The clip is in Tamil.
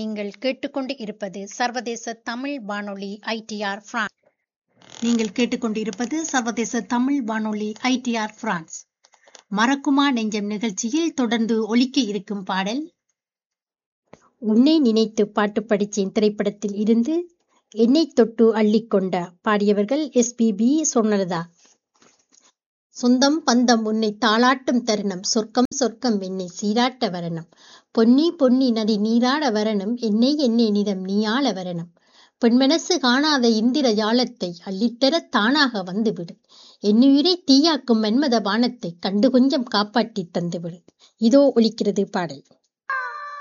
நீங்கள் கேட்டுக்கொண்டு இருப்பது சர்வதேச தமிழ் வானொலி ஐடிஆர் பிரான்ஸ் நீங்கள் கேட்டுக்கொண்டிருப்பது சர்வதேச தமிழ் வானொலி ஐடிஆர் பிரான்ஸ் மறக்குமா நெஞ்சம் நிகழ்ச்சியில் தொடர்ந்து ஒலிக்க இருக்கும் பாடல் உன்னை நினைத்து பாட்டு படிச்சேன் திரைப்படத்தில் இருந்து என்னை தொட்டு அள்ளிக்கொண்ட பாடியவர்கள் எஸ்பிபி சொன்னதா சொந்தம் பந்தம் உன்னை தாளாட்டும் தருணம் சொர்க்கம் சொர்க்கம் என்னை சீராட்ட வரணும் பொன்னி பொன்னி நதி நீராட வரணும் என்னை என்னை நிதம் நீயாள வரணும் பெண்மனசு காணாத இந்திர ஜாலத்தை அள்ளித்தர தானாக வந்துவிடு என்னுயிரை தீயாக்கும் மன்மத பானத்தை கண்டு கொஞ்சம் காப்பாற்றி தந்துவிடு இதோ ஒலிக்கிறது பாடல்